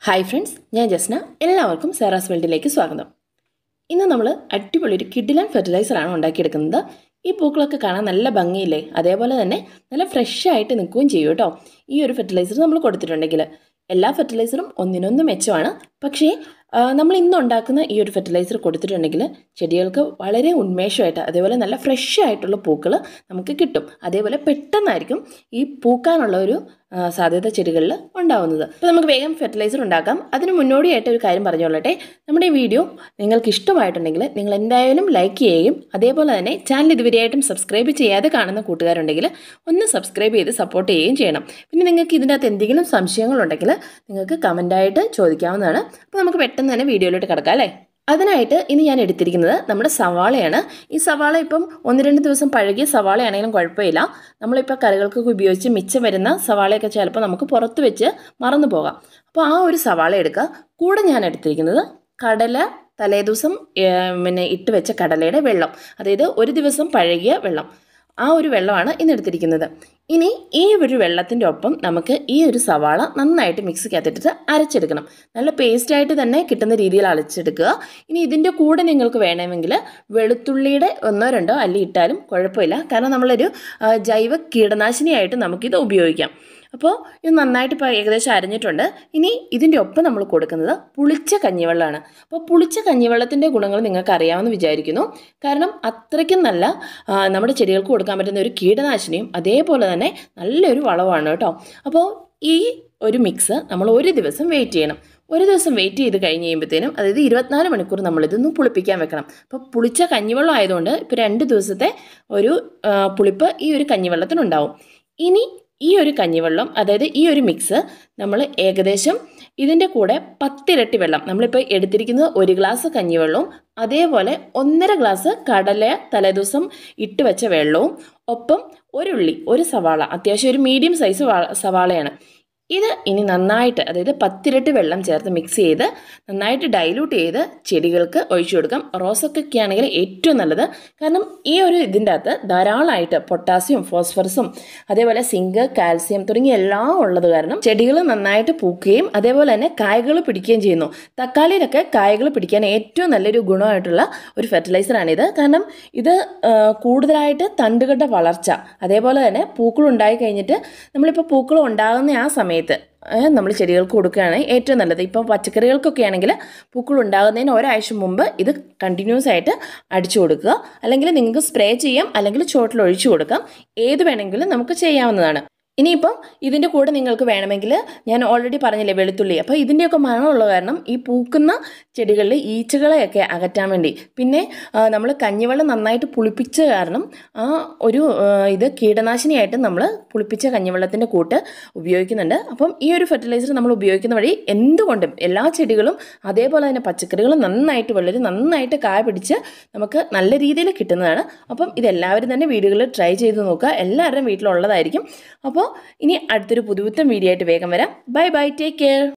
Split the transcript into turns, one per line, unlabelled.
hi friends ഞാൻ ജസ്ന എല്ലാവർക്കും Sara's വേൾഡിലേക്ക് സ്വാഗതം ഇന്ന് നമ്മൾ അടിപൊളി ഒരു കിഡിലൻ ഫെർട്ടിലൈസറാണ് ഉണ്ടാക്കിയെടുക്കുന്നത് ഈ പൂക്കളൊക്കെ കാണാൻ നല്ല ഭംഗിയില്ലേ അതേപോലെ തന്നെ നല്ല ഫ്രഷ് ആയിട്ട് നിൽക്കുകയും ചെയ്യും കേട്ടോ ഈ ഒരു ഫെർട്ടിലൈസർ നമ്മൾ കൊടുത്തിട്ടുണ്ടെങ്കിൽ എല്ലാ ഫെർട്ടിലൈസറും ഒന്നിനൊന്ന് മെച്ചമാണ് പക്ഷേ ആ, നമ്മൾ ഇന്ന് ഉണ്ടാക്കുന്ന ഈ ഒരു ഫെർട്ടിലൈസർ കൊടുത്തിട്ടുണ്ടെങ്കിൽ ചെടികൾക്ക് വളരെ ഉന്മേഷമായിട്ട് അതേപോലെ നല്ല ഫ്രഷ് ആയിട്ടുള്ള പൂക്കൾ നമുക്ക് കിട്ടും അതേപോലെ പെട്ടെന്നായിരിക്കും ഈ പൂക്കാനുള്ള ഒരു ആ, സാധ്യത ചെടികളിൽ ഉണ്ടാവുന്നത് അപ്പോൾ നമുക്ക് വേഗം ഫെർട്ടിലൈസർ ഉണ്ടാക്കാം അതിന് മുന്നോടിയായിട്ട് ഒരു കാര്യം പറഞ്ഞോളട്ടെ നമ്മുടെ ഈ വീഡിയോ നിങ്ങൾക്ക് ഇഷ്ടമായിട്ടുണ്ടെങ്കിൽ നിങ്ങൾ എന്തായാലും ലൈക്ക് ചെയ്യുകയും അതേപോലെ തന്നെ ചാനൽ ഇതുവരെയായിട്ടും സബ്സ്ക്രൈബ് ചെയ്യാതെ കാണുന്ന കൂട്ടുകാരുണ്ടെങ്കിൽ ഒന്ന് സബ്സ്ക്രൈബ് ചെയ്ത് സപ്പോർട്ട് ചെയ്യുകയും ചെയ്യണം പിന്നെ നിങ്ങൾക്ക് ഇതിൻ്റെ അകത്ത് എന്തെങ്കിലും സംശയങ്ങളുണ്ടെങ്കിൽ നിങ്ങൾക്ക് കമൻ്റായിട്ട് ചോദിക്കാവുന്നതാണ് അപ്പോൾ നമുക്ക് പെട്ടെന്ന് തന്നെ വീഡിയോയിലോട്ട് കിടക്കാം അല്ലേ അതിനായിട്ട് ഇനി ഞാൻ എടുത്തിരിക്കുന്നത് നമ്മുടെ സവാളയാണ് ഈ സവാള ഇപ്പം ഒന്ന് രണ്ട് ദിവസം പഴകിയ സവാളയാണെങ്കിലും കുഴപ്പമില്ല നമ്മളിപ്പോൾ കറികൾക്കൊക്കെ ഉപയോഗിച്ച് മിച്ചം വരുന്ന സവാളയൊക്കെ ചിലപ്പോൾ നമുക്ക് പുറത്ത് വെച്ച് മറന്നു പോകാം അപ്പോൾ ആ ഒരു സവാള എടുക്കുക കൂടെ ഞാൻ എടുത്തിരിക്കുന്നത് കടല തലേദിവസം ഏർ, പിന്നെ ഇട്ട് വെച്ച കടലയുടെ വെള്ളം അതായത് ഒരു ദിവസം പഴകിയ വെള്ളം ആ ഒരു വെള്ളമാണ് ഇന്ന് എടുത്തിരിക്കുന്നത് ഇനി ഈ ഒരു വെള്ളത്തിൻ്റെ ഒപ്പം നമുക്ക് ഈ ഒരു സവാള നന്നായിട്ട് മിക്സിക്കകത്തിട്ടിട്ട് അരച്ചെടുക്കണം നല്ല പേസ്റ്റായിട്ട് തന്നെ കിട്ടുന്ന രീതിയിൽ അരച്ചെടുക്കുക ഇനി ഇതിൻ്റെ കൂടെ നിങ്ങൾക്ക് വേണമെങ്കിൽ വെളുത്തുള്ളിയുടെ ഒന്നോ രണ്ടോ അല്ലി ഇട്ടാലും കുഴപ്പമില്ല കാരണം നമ്മളൊരു ആ, ജൈവ കീടനാശിനിയായിട്ട് നമുക്കിത് ഉപയോഗിക്കാം അപ്പോൾ ഇത് നന്നായിട്ട് ഇപ്പോൾ ഏകദേശം അരഞ്ഞിട്ടുണ്ട് ഇനി ഇതിൻ്റെ ഒപ്പം നമ്മൾ കൊടുക്കുന്നത് പുളിച്ച കഞ്ഞിവെള്ളമാണ് അപ്പോൾ പുളിച്ച കഞ്ഞിവെള്ളത്തിൻ്റെ ഗുണങ്ങൾ നിങ്ങൾക്ക് അറിയാമെന്ന് വിചാരിക്കുന്നു കാരണം അത്രയ്ക്കും നല്ല ആ, നമ്മുടെ ചെടികൾക്ക് കൊടുക്കാൻ പറ്റുന്ന ഒരു കീടനാശിനിയും അതേപോലെ തന്നെ നല്ലൊരു വളമാണ് കേട്ടോ അപ്പോൾ ഈ ഒരു മിക്സ് നമ്മൾ ഒരു ദിവസം വെയിറ്റ് ചെയ്യണം ഒരു ദിവസം വെയിറ്റ് ചെയ്ത് കഴിഞ്ഞ് കഴിയുമ്പോഴത്തേനും അതായത് ഇരുപത്തിനാല് മണിക്കൂർ നമ്മളിതൊന്ന് പുളിപ്പിക്കാൻ വെക്കണം അപ്പോൾ പുളിച്ച കഞ്ഞിവെള്ളം ആയതുകൊണ്ട് ഇപ്പോൾ രണ്ട് ദിവസത്തെ ഒരു ആ, പുളിപ്പ് ഈ ഒരു കഞ്ഞിവെള്ളത്തിനുണ്ടാവും ഇനി ഈ ഒരു കഞ്ഞിവെള്ളം അതായത് ഈ ഒരു മിക്സ് നമ്മൾ ഏകദേശം ഇതിൻ്റെ കൂടെ പത്തിരട്ടി വെള്ളം നമ്മളിപ്പോൾ എടുത്തിരിക്കുന്നത് ഒരു ഗ്ലാസ് കഞ്ഞിവെള്ളവും അതേപോലെ ഒന്നര ഗ്ലാസ് കടല തലേദിവസം ഇട്ട് വെച്ച വെള്ളവും ഒപ്പം ഒരു ഉള്ളി ഒരു സവാള അത്യാവശ്യം ഒരു മീഡിയം സൈസ് വാ- സവാളയാണ് ഇത് ഇനി നന്നായിട്ട് അതായത് പത്തിരട്ടി വെള്ളം ചേർത്ത് മിക്സ് ചെയ്ത് നന്നായിട്ട് ഡൈലൂട്ട് ചെയ്ത് ചെടികൾക്ക് ഒഴിച്ചു കൊടുക്കാം റോസൊക്കെ ആണെങ്കിൽ ഏറ്റവും നല്ലത് കാരണം ഈ ഒരു ഇതിൻ്റെ അകത്ത് ധാരാളമായിട്ട് പൊട്ടാസ്യം ഫോസ്ഫറസും അതേപോലെ സിങ്ക് കാൽസ്യം തുടങ്ങിയ എല്ലാം ഉള്ളത് കാരണം ചെടികൾ നന്നായിട്ട് പൂക്കുകയും അതേപോലെ തന്നെ കായകൾ പിടിക്കുകയും ചെയ്യുന്നു തക്കാളിയിലൊക്കെ കായകൾ പിടിക്കാൻ ഏറ്റവും നല്ലൊരു ഗുണമായിട്ടുള്ള ഒരു ഫെർട്ടിലൈസറാണിത് കാരണം ഇത് ആ, കൂടുതലായിട്ട് തണ്ടുകളുടെ വളർച്ച അതേപോലെ തന്നെ പൂക്കൾ ഉണ്ടായി കഴിഞ്ഞിട്ട് നമ്മളിപ്പോൾ പൂക്കൾ ഉണ്ടാകുന്ന ആ സമയത്ത് നമ്മൾ ചെടികൾക്ക് കൊടുക്കുകയാണ് ഏറ്റവും നല്ലത് ഇപ്പം പച്ചക്കറികൾക്കൊക്കെ ആണെങ്കിൽ പൂക്കൾ ഉണ്ടാകുന്നതിന് ഒരാഴ്ച മുമ്പ് ഇത് കണ്ടിന്യൂസ് ആയിട്ട് അടിച്ചു കൊടുക്കുക അല്ലെങ്കിൽ നിങ്ങൾക്ക് സ്പ്രേ ചെയ്യാം അല്ലെങ്കിൽ ചോട്ടിൽ ഒഴിച്ചു കൊടുക്കാം ഏത് വേണമെങ്കിലും നമുക്ക് ചെയ്യാവുന്നതാണ് ഇനിയിപ്പം ഇതിൻ്റെ കൂടെ നിങ്ങൾക്ക് വേണമെങ്കിൽ ഞാൻ ഓൾറെഡി പറഞ്ഞില്ലേ വെളുത്തുള്ളി അപ്പോൾ ഇതിൻ്റെയൊക്കെ മണമുള്ള കാരണം ഈ പൂക്കുന്ന ചെടികളിൽ ഈച്ചകളെയൊക്കെ അകറ്റാൻ വേണ്ടി പിന്നെ നമ്മൾ കഞ്ഞിവെള്ളം നന്നായിട്ട് പുളിപ്പിച്ച കാരണം ആ ഒരു ആ, ഇത് കീടനാശിനിയായിട്ട് നമ്മൾ പുളിപ്പിച്ച കഞ്ഞിവെള്ളത്തിൻ്റെ കൂട്ട് ഉപയോഗിക്കുന്നുണ്ട് അപ്പം ഈ ഒരു ഫെർട്ടിലൈസർ നമ്മൾ ഉപയോഗിക്കുന്ന വഴി എന്തുകൊണ്ടും എല്ലാ ചെടികളും അതേപോലെ തന്നെ പച്ചക്കറികളും നന്നായിട്ട് വളരും നന്നായിട്ട് കായ പിടിച്ച് നമുക്ക് നല്ല രീതിയിൽ കിട്ടുന്നതാണ് അപ്പം ഇതെല്ലാവരും തന്നെ വീടുകളിൽ ട്രൈ ചെയ്ത് നോക്കുക എല്ലാവരുടെയും വീട്ടിലുള്ളതായിരിക്കും അപ്പോൾ ഇനി അടുത്തൊരു പുതുപുത്തൻ വീഡിയോ ആയിട്ട് വേഗം വരാം ബൈ ബൈ ടേക്ക് കെയർ